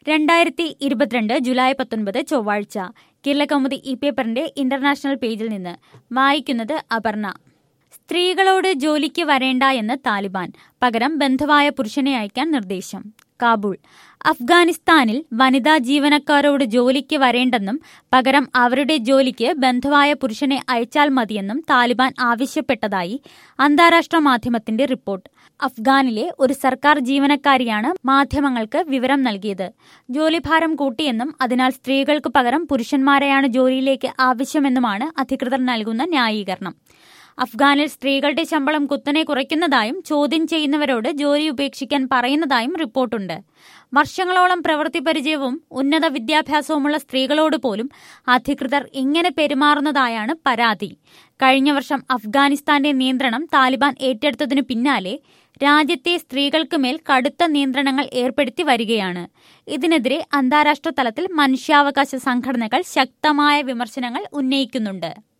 രണ്ടായിരത്തി ഇരുപത്തിരണ്ട് ജൂലൈ പത്തൊൻപത് ചൊവ്വാഴ്ച കേരളകൗമുദി ഈ പേപ്പറിന്റെ ഇന്റർനാഷണൽ പേജിൽ നിന്ന് വായിക്കുന്നത് അപർണ സ്ത്രീകളോട് ജോലിക്ക് വരേണ്ട എന്ന് താലിബാൻ പകരം ബന്ധുവായ പുരുഷനെ അയക്കാൻ നിർദ്ദേശം കാബൂൾ അഫ്ഗാനിസ്ഥാനിൽ വനിതാ ജീവനക്കാരോട് ജോലിക്ക് വരേണ്ടെന്നും പകരം അവരുടെ ജോലിക്ക് ബന്ധുവായ പുരുഷനെ അയച്ചാൽ മതിയെന്നും താലിബാൻ ആവശ്യപ്പെട്ടതായി അന്താരാഷ്ട്ര മാധ്യമത്തിന്റെ റിപ്പോർട്ട് അഫ്ഗാനിലെ ഒരു സർക്കാർ ജീവനക്കാരിയാണ് മാധ്യമങ്ങൾക്ക് വിവരം നൽകിയത് ജോലിഭാരം കൂട്ടിയെന്നും അതിനാൽ സ്ത്രീകൾക്ക് പകരം പുരുഷന്മാരെയാണ് ജോലിയിലേക്ക് ആവശ്യമെന്നുമാണ് അധികൃതർ നൽകുന്ന ന്യായീകരണം അഫ്ഗാനിൽ സ്ത്രീകളുടെ ശമ്പളം കുത്തനെ കുറയ്ക്കുന്നതായും ചോദ്യം ചെയ്യുന്നവരോട് ജോലി ഉപേക്ഷിക്കാൻ പറയുന്നതായും റിപ്പോർട്ടുണ്ട് വർഷങ്ങളോളം പ്രവൃത്തി പരിചയവും ഉന്നത വിദ്യാഭ്യാസവുമുള്ള സ്ത്രീകളോട് പോലും അധികൃതർ ഇങ്ങനെ പെരുമാറുന്നതായാണ് പരാതി കഴിഞ്ഞ വർഷം അഫ്ഗാനിസ്ഥാന്റെ നിയന്ത്രണം താലിബാൻ ഏറ്റെടുത്തതിനു പിന്നാലെ രാജ്യത്തെ സ്ത്രീകൾക്ക് മേൽ കടുത്ത നിയന്ത്രണങ്ങൾ ഏർപ്പെടുത്തി വരികയാണ് ഇതിനെതിരെ അന്താരാഷ്ട്ര തലത്തിൽ മനുഷ്യാവകാശ സംഘടനകൾ ശക്തമായ വിമർശനങ്ങൾ ഉന്നയിക്കുന്നുണ്ട്